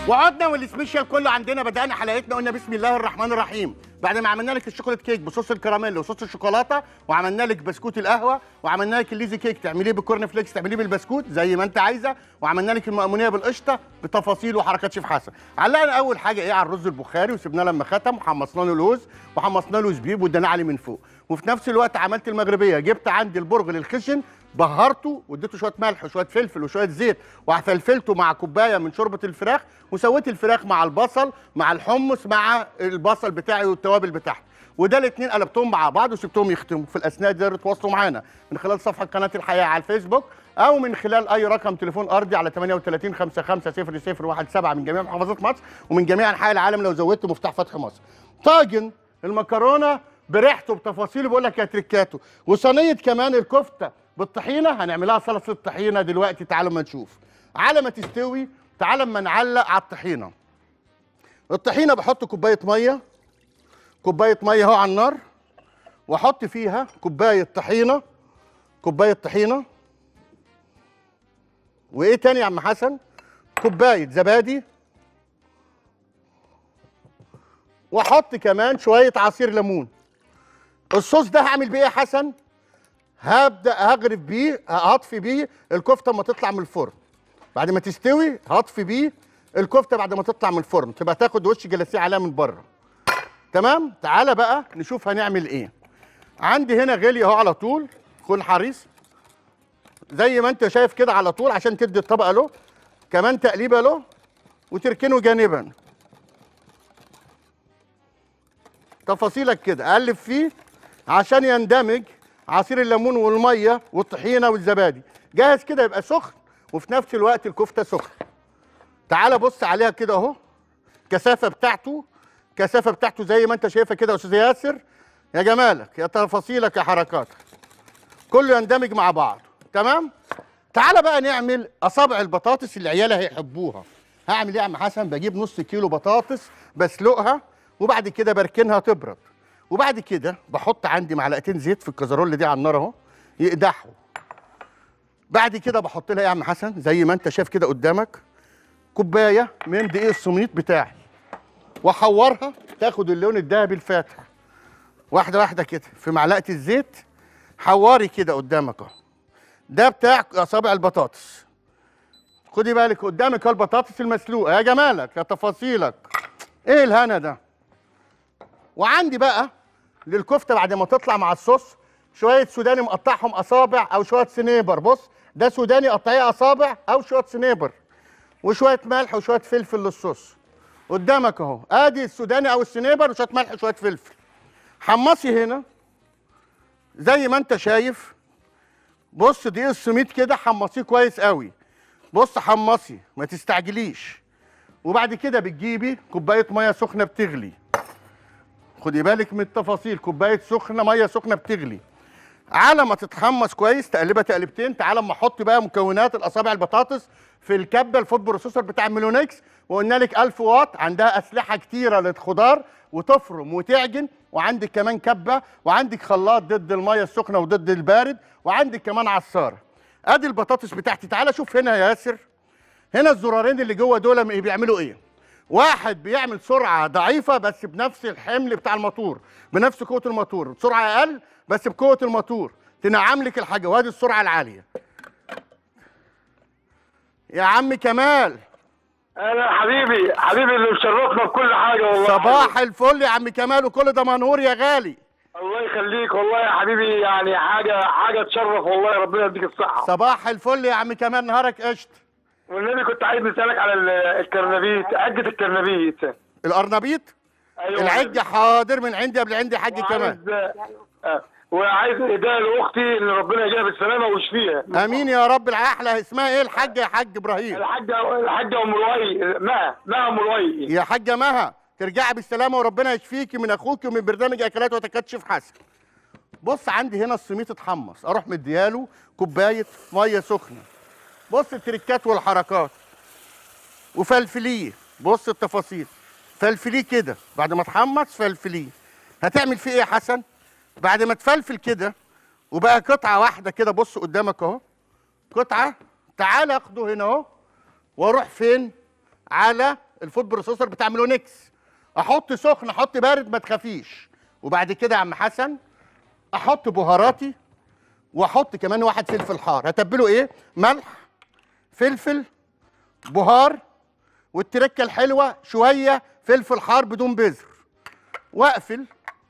وعدنا والسبيشال كله عندنا بدأنا حلقتنا قلنا بسم الله الرحمن الرحيم بعد ما عملنا لك الشوكولات كيك بصوص الكراميل وصوص الشوكولاته وعملنا لك بسكوت القهوه وعملنا لك الليزي كيك تعمليه بالكورن فليكس تعمليه بالبسكوت زي ما انت عايزه وعملنا لك المأمونيه بالقشطه بتفاصيل وحركات شيف حسن علقنا اول حاجه ايه على الرز البخاري وسبناه لما ختم وحمصنا له لوز وحمصنا له زبيب واديناه عليه من فوق وفي نفس الوقت عملت المغربيه جبت عندي البرغل الخشن بهرته واديته شويه ملح وشويه فلفل وشويه زيت وفلفلته مع كوبايه من شوربه الفراخ وسويت الفراخ مع البصل مع الحمص مع البصل بتاعي والتوابل بتاعتي وده الاثنين قلبتهم مع بعض وسبتهم يختموا في الاثناء دي تواصلوا معانا من خلال صفحه قناه الحياه على الفيسبوك او من خلال اي رقم تليفون ارضي على 38 55 0017 من جميع محافظات مصر ومن جميع انحاء العالم لو زودت مفتاح فتح مصر طاجن المكرونه بريحته بتفاصيله بقول لك يا تركاته وصينيه كمان الكفته بالطحينه هنعملها سلطه الطحينه دلوقتي تعالوا ما نشوف على ما تستوي تعالى اما نعلق على الطحينه الطحينه بحط كوبايه ميه كوبايه ميه اهو على النار واحط فيها كوبايه طحينه كوبايه طحينه وايه تاني يا عم حسن كوبايه زبادي واحط كمان شويه عصير ليمون الصوص ده هعمل بيه ايه يا حسن هبدا هغرف بيه هطفي بيه الكفته اما تطلع من الفرن بعد ما تستوي هطفي بيه الكفته بعد ما تطلع من الفرن تبقى تاخد وش جلاسيه عليها من بره تمام تعالى بقى نشوف هنعمل ايه عندي هنا غلي اهو على طول كن حريص زي ما انت شايف كده على طول عشان تدي الطبقه له كمان تقليبه له وتركنه جانبا تفاصيلك كده قلب فيه عشان يندمج عصير الليمون والميه والطحينه والزبادي جاهز كده يبقى سخن وفي نفس الوقت الكفته سخن تعال بص عليها كده اهو كثافه بتاعته كثافه بتاعته زي ما انت شايفها كده يا استاذ ياسر يا جمالك يا تفاصيلك يا حركاتك كله يندمج مع بعض تمام تعال بقى نعمل اصابع البطاطس اللي عيالي هيحبوها هعمل ايه يا عم حسن بجيب نص كيلو بطاطس بسلقها وبعد كده بركنها تبرد وبعد كده بحط عندي معلقتين زيت في الكزرول دي على النار اهو يقدحوا بعد كده بحط لها ايه يا عم حسن زي ما انت شايف كده قدامك كوبايه من دقيق السميط بتاعي واحورها تاخد اللون الذهبي الفاتح واحده واحده كده في معلقه الزيت حوري كده قدامك اهو ده بتاع اصابع البطاطس خدي بالك قدامك اهو البطاطس المسلوقه يا جمالك يا تفاصيلك ايه الهنا ده وعندي بقى للكفته بعد ما تطلع مع الصوص شويه سوداني مقطعهم اصابع او شويه سنيبر بص ده سوداني قطعيه اصابع او شويه سنيبر وشويه ملح وشويه فلفل للصوص قدامك اهو ادي السوداني او السنيبر وشويه ملح وشويه فلفل حمصي هنا زي ما انت شايف بص دقيق السميد كده حمصيه كويس قوي بص حمصي ما تستعجليش وبعد كده بتجيبي كوبايه ميه سخنه بتغلي خدي بالك من التفاصيل كوبايه سخنه ميه سخنه بتغلي على ما تتحمص كويس تقلبها تقلبتين تعالى اما احط بقى مكونات الاصابع البطاطس في الكبه الفود بروسيسور بتاع ميلونكس وقلنا لك 1000 واط عندها اسلحه كتيره للخضار وتفرم وتعجن وعندك كمان كبه وعندك خلاط ضد الميه السخنه وضد البارد وعندك كمان عصاره ادي البطاطس بتاعتي تعالى شوف هنا يا ياسر هنا الزرارين اللي جوه دول بيعملوا ايه واحد بيعمل سرعه ضعيفه بس بنفس الحمل بتاع الموتور بنفس قوه الموتور سرعه اقل بس بقوه الموتور تنعم لك الحاجه وادي السرعه العاليه يا عم كمال انا حبيبي حبيبي اللي مشرفنا بكل حاجه والله صباح الفل يا عم كمال وكل ده منور يا غالي الله يخليك والله يا حبيبي يعني حاجه حاجه تشرف والله ربنا يديك الصحه صباح الفل يا عم كمال نهارك قشط والنبي كنت عايز نسالك على ال- الكرنبيت عجه الكرنبيت القرنبيط ايوه العجة حاضر من عندي قبل عندي حاج كمان وعايز آه، وعايز اهداء لاختي ان ربنا يجيبها بالسلامه ويشفيها امين يا رب الاحلى اسمها ايه الحاجه يا حاج ابراهيم الحاجه الحاجه ام لؤي مها مها ام لؤي يا حاجه مها ترجعي بالسلامه وربنا يشفيكي من اخوكي ومن برنامج اكلات وتكاتشف حسن بص عندي هنا السميط اتحمص اروح مدياله كوبايه ميه سخنه بص التريكات والحركات وفلفليه بص التفاصيل فلفليه كده بعد ما تحمص فلفليه هتعمل فيه ايه يا حسن بعد ما تفلفل كده وبقى قطعه واحده كده بص قدامك اهو قطعه تعال اخده هنا اهو واروح فين على الفود بروسيسور بتاع ميلونكس احط سخن احط بارد ما تخافيش وبعد كده يا عم حسن احط بهاراتي واحط كمان واحد فلفل حار هتبله ايه ملح فلفل بهار والتركه الحلوه شويه فلفل حار بدون بذر واقفل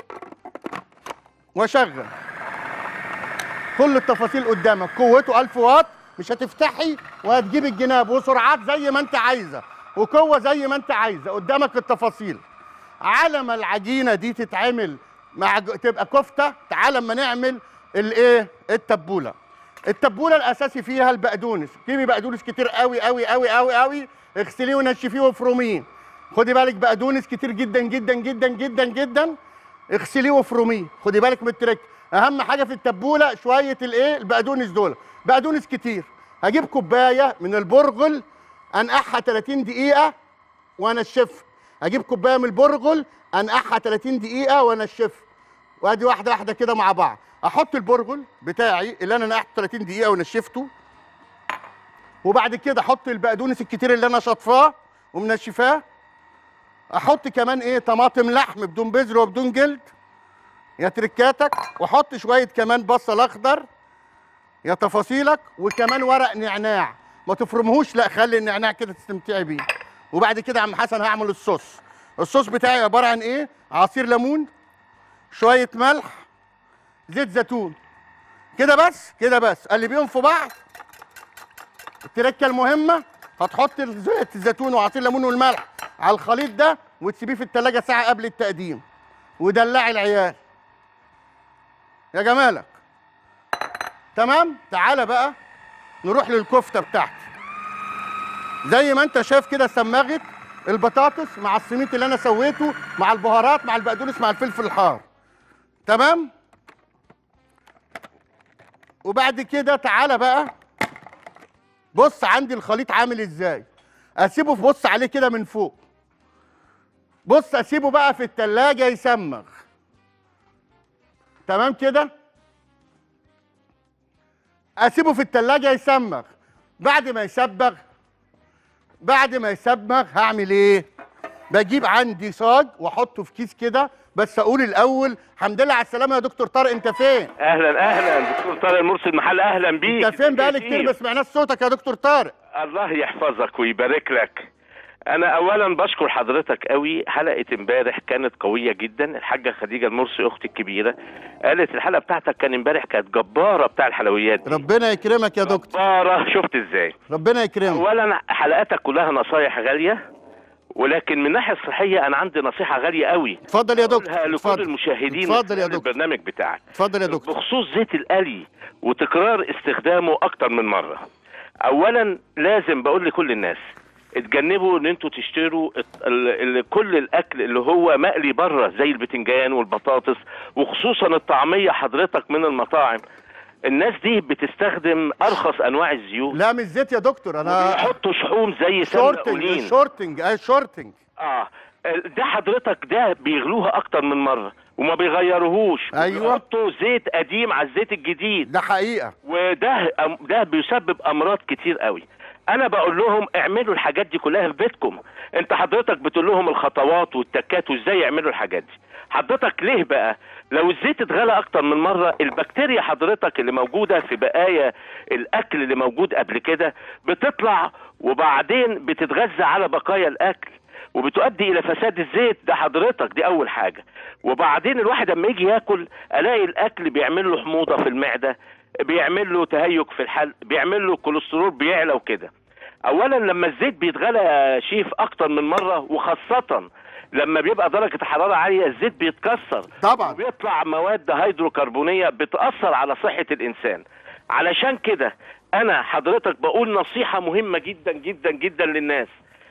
واشغل كل التفاصيل قدامك قوته 1000 واط مش هتفتحي وهتجيب الجناب وسرعات زي ما انت عايزه وقوه زي ما انت عايزه قدامك التفاصيل على ما العجينه دي تتعمل مع ج- تبقى كفته تعالى اما نعمل الايه التبوله التبوله الاساسي فيها البقدونس جيبي بقدونس كتير قوي قوي قوي قوي قوي اغسليه ونشفيه وافرميه خدي بالك بقدونس كتير جدا جدا جدا جدا جدا اغسليه وافرميه خدي بالك من الترك اهم حاجه في التبوله شويه الايه البقدونس دول بقدونس كتير هجيب كوبايه من البرغل انقعها 30 دقيقه وانشفها اجيب كوبايه من البرغل انقعها 30 دقيقه وانشفها وادي واحده واحده كده مع بعض احط البرغل بتاعي اللي انا نقعته 30 دقيقه ونشفته وبعد كده احط البقدونس الكتير اللي انا شطفاه ومنشفاه احط كمان ايه طماطم لحم بدون بذر وبدون جلد يا تركاتك واحط شويه كمان بصل اخضر يا تفاصيلك وكمان ورق نعناع ما تفرمهوش لا خلي النعناع كده تستمتعي بيه وبعد كده يا عم حسن هعمل الصوص الصوص بتاعي عباره عن ايه عصير ليمون شويه ملح زيت زيتون كده بس كده بس قلبيهم في بعض التركه المهمه هتحط زيت الزيتون وعصير الليمون والملح على الخليط ده وتسيبيه في التلاجة ساعة قبل التقديم ودلعي العيال يا جمالك تمام تعالى بقى نروح للكفتة بتاعتي زي ما انت شايف كده سمغت البطاطس مع السميط اللي انا سويته مع البهارات مع البقدونس مع الفلفل الحار تمام وبعد كده تعالى بقى بص عندي الخليط عامل ازاي اسيبه في بص عليه كده من فوق بص اسيبه بقى في التلاجة يسمغ تمام كده اسيبه في التلاجة يسمغ بعد ما يسبغ بعد ما يسبغ هعمل ايه بجيب عندي صاج واحطه في كيس كده بس اقول الاول الحمد لله على السلامه يا دكتور طارق انت فين اهلا اهلا دكتور طارق المرسل محل اهلا بيك انت فين بقالي كتير ما سمعناش صوتك يا دكتور طارق الله يحفظك ويبارك لك انا اولا بشكر حضرتك قوي حلقه امبارح كانت قويه جدا الحاجه خديجه المرسي اختي الكبيره قالت الحلقه بتاعتك كان امبارح كانت جباره بتاع الحلويات دي ربنا يكرمك يا دكتور جباره شفت ازاي ربنا يكرمك اولا حلقاتك كلها نصايح غاليه ولكن من الناحيه الصحيه انا عندي نصيحه غاليه قوي اتفضل يا دكتور أقولها لكل اتفضل المشاهدين اتفضل يا من دكتور البرنامج بتاعك اتفضل يا دكتور بخصوص زيت القلي وتكرار استخدامه اكتر من مره اولا لازم بقول لكل الناس اتجنبوا ان انتوا تشتروا الت- ال- ال- كل الاكل اللي هو مقلي بره زي البتنجان والبطاطس وخصوصا الطعميه حضرتك من المطاعم الناس دي بتستخدم ارخص انواع الزيوت لا مش زيت يا دكتور انا بيحطوا شحوم زي سمنه شورتنج قولين شورتنج اي شورتنج اه ده حضرتك ده بيغلوها اكتر من مره وما بيغيروهوش أيوة. بيحطوا زيت قديم على الزيت الجديد ده حقيقه وده أم- ده بيسبب امراض كتير قوي انا بقول لهم اعملوا الحاجات دي كلها في بيتكم انت حضرتك بتقول لهم الخطوات والتكات وازاي يعملوا الحاجات دي حضرتك ليه بقى لو الزيت اتغلى اكتر من مره البكتيريا حضرتك اللي موجوده في بقايا الاكل اللي موجود قبل كده بتطلع وبعدين بتتغذى على بقايا الاكل وبتؤدي الى فساد الزيت ده حضرتك دي اول حاجه وبعدين الواحد اما يجي ياكل الاقي الاكل بيعمل له حموضه في المعده بيعمل له تهيج في الحلق بيعمل له الكوليسترول بيعلى وكده اولا لما الزيت بيتغلى يا شيف اكتر من مره وخاصه لما بيبقى درجه الحراره عاليه الزيت بيتكسر طبعا وبيطلع مواد هيدروكربونيه بتاثر على صحه الانسان علشان كده انا حضرتك بقول نصيحه مهمه جدا جدا جدا للناس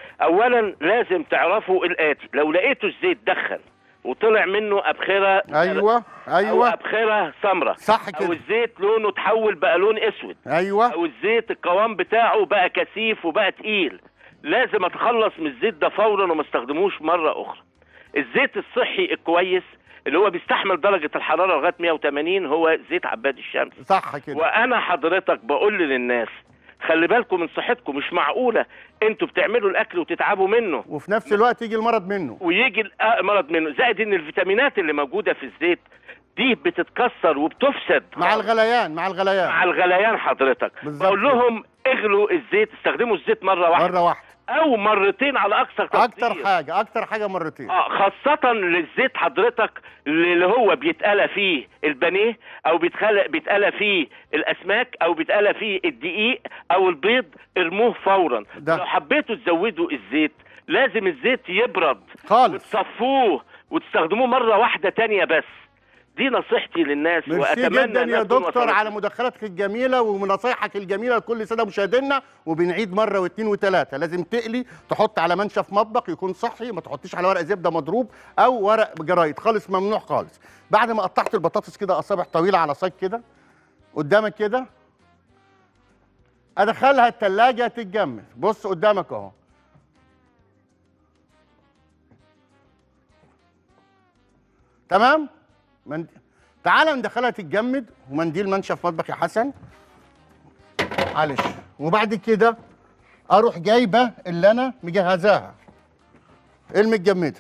اولا لازم تعرفوا الاتي لو لقيتوا الزيت دخن وطلع منه ابخره ايوه او ايوه ابخره سمراء صح او كده الزيت لونه تحول بقى لون اسود ايوه او الزيت القوام بتاعه بقى كثيف وبقى تقيل لازم اتخلص من الزيت ده فورا وما استخدموش مره اخرى الزيت الصحي الكويس اللي هو بيستحمل درجه الحراره لغايه 180 هو زيت عباد الشمس صح كده وانا حضرتك بقول للناس خلي بالكم من صحتكم مش معقوله انتوا بتعملوا الاكل وتتعبوا منه وفي نفس الوقت يجي المرض منه ويجي المرض منه زائد ان الفيتامينات اللي موجوده في الزيت دي بتتكسر وبتفسد مع الغليان مع الغليان مع الغليان حضرتك بالظبط بقول لهم اغلوا الزيت استخدموا الزيت مره واحده مره واحده او مرتين على اقصى تقدير اكتر حاجه اكتر حاجه مرتين اه خاصة للزيت حضرتك اللي هو بيتقلى فيه البانيه او بيتخلق بيتقلى فيه الاسماك او بيتقلى فيه الدقيق او البيض ارموه فورا ده. لو حبيتوا تزودوا الزيت لازم الزيت يبرد خالص وتصفوه وتستخدموه مرة واحدة تانية بس دي نصيحتي للناس ميرسي واتمنى جدا إنها يا تكون دكتور وصلت. على مداخلاتك الجميله ونصايحك الجميله لكل ساده مشاهدينا وبنعيد مره واثنين وثلاثه لازم تقلي تحط على منشف مطبخ يكون صحي ما تحطيش على ورق زبده مضروب او ورق جرايد خالص ممنوع خالص بعد ما قطعت البطاطس كده اصابع طويله على صاج كده قدامك كده ادخلها التلاجة تتجمد بص قدامك اهو تمام مند... تعالى ندخلها تتجمد ومنديل منشف مطبخ يا حسن معلش وبعد كده اروح جايبه اللي انا مجهزاها المتجمده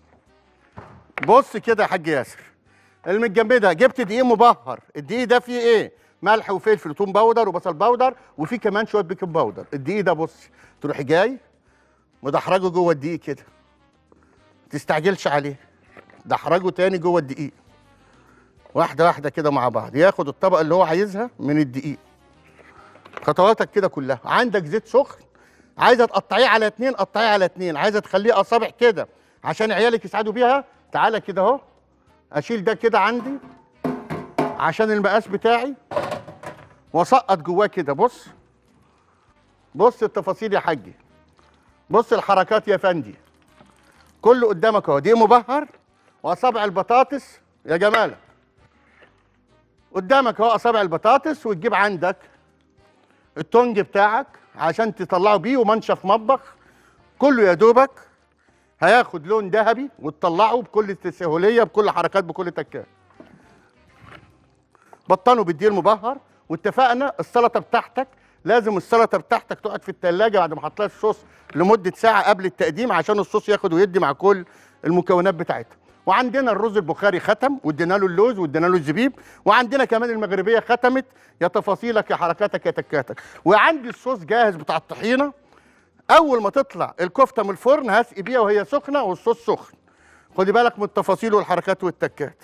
بص كده يا حاج ياسر المتجمده جبت دقيق مبهر الدقيق ده فيه ايه ملح وفلفل وتوم باودر وبصل باودر وفيه كمان شويه بيكنج باودر الدقيق ده بص تروح جاي مدحرجه جوه الدقيق كده تستعجلش عليه دحرجه تاني جوه الدقيق واحده واحده كده مع بعض ياخد الطبقه اللي هو عايزها من الدقيق خطواتك كده كلها عندك زيت سخن عايزه تقطعيه على اتنين قطعيه على اتنين عايزه تخليه اصابع كده عشان عيالك يسعدوا بيها تعالى كده اهو اشيل ده كده عندي عشان المقاس بتاعي واسقط جواه كده بص بص التفاصيل يا حاجي بص الحركات يا فندي كله قدامك اهو دي مبهر واصابع البطاطس يا جمالك قدامك اهو اصابع البطاطس وتجيب عندك التونج بتاعك عشان تطلعه بيه ومنشف مطبخ كله يا دوبك هياخد لون ذهبي وتطلعه بكل سهوليه بكل حركات بكل تكات بطنه بالدير مبهر واتفقنا السلطه بتاعتك لازم السلطه بتاعتك تقعد في التلاجة بعد ما حط لها الصوص لمده ساعه قبل التقديم عشان الصوص ياخد ويدي مع كل المكونات بتاعتها وعندنا الرز البخاري ختم وادينا له اللوز وادينا له الزبيب وعندنا كمان المغربيه ختمت يا تفاصيلك يا حركاتك يا تكاتك وعندي الصوص جاهز بتاع الطحينه اول ما تطلع الكفته من الفرن هسقي بيها وهي سخنه والصوص سخن خدي بالك من التفاصيل والحركات والتكات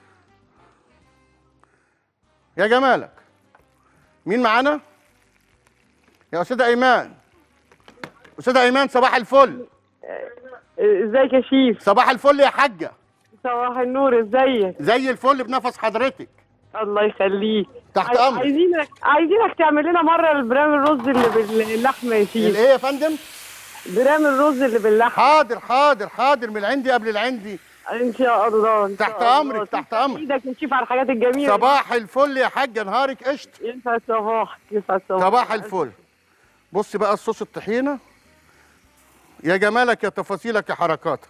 يا جمالك مين معانا يا استاذه ايمان استاذه ايمان صباح الفل ازيك يا شيف صباح الفل يا حاجه صباح النور ازيك زي الفل بنفس حضرتك الله يخليك تحت عاي- امرك عايزينك عايزينك تعمل لنا مره البرام الرز اللي باللحمه يا شيف الايه يا فندم برام الرز اللي باللحمه حاضر حاضر حاضر من العندي قبل العندي ان شاء الله إن شاء تحت الله. أمرك، تحت أمرك. ايدك يا شيف على الحاجات الجميله صباح الفل يا حاجه نهارك قشط ينفع صباح ينفع صباح صباح الفل بص بقى الصوص الطحينه يا جمالك يا تفاصيلك يا حركاتك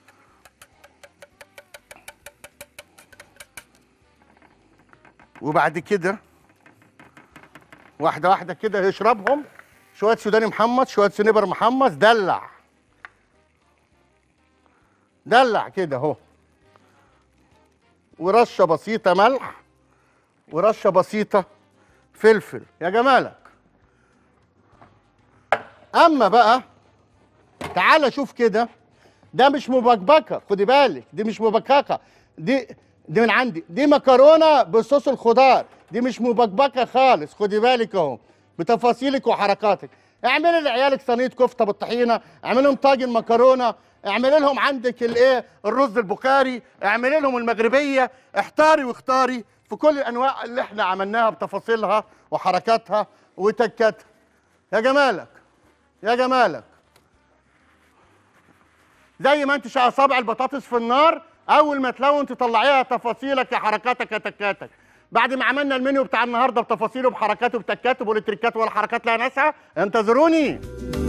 وبعد كده واحده واحده كده يشربهم شويه سوداني محمص شويه سنيبر محمص دلع دلع كده اهو ورشه بسيطه ملح ورشه بسيطه فلفل يا جمالك اما بقى تعالى شوف كده ده مش مبكبكه خدي بالك دي مش مبككه دي دي من عندي دي مكرونه بصوص الخضار دي مش مبكبكه خالص خدي بالك اهو بتفاصيلك وحركاتك اعملي لعيالك صينيه كفته بالطحينه اعملي لهم طاجن مكرونه اعملي لهم عندك الايه الرز البخاري اعملي لهم المغربيه احتاري واختاري في كل الانواع اللي احنا عملناها بتفاصيلها وحركاتها وتكاتها يا جمالك يا جمالك زي ما انت شا- اصابع البطاطس في النار اول ما تلون تطلعيها تفاصيلك يا حركاتك يا تكاتك بعد ما عملنا المنيو بتاع النهارده بتفاصيله بحركاته بتكاته والتريكات والحركات لها ناسها انتظروني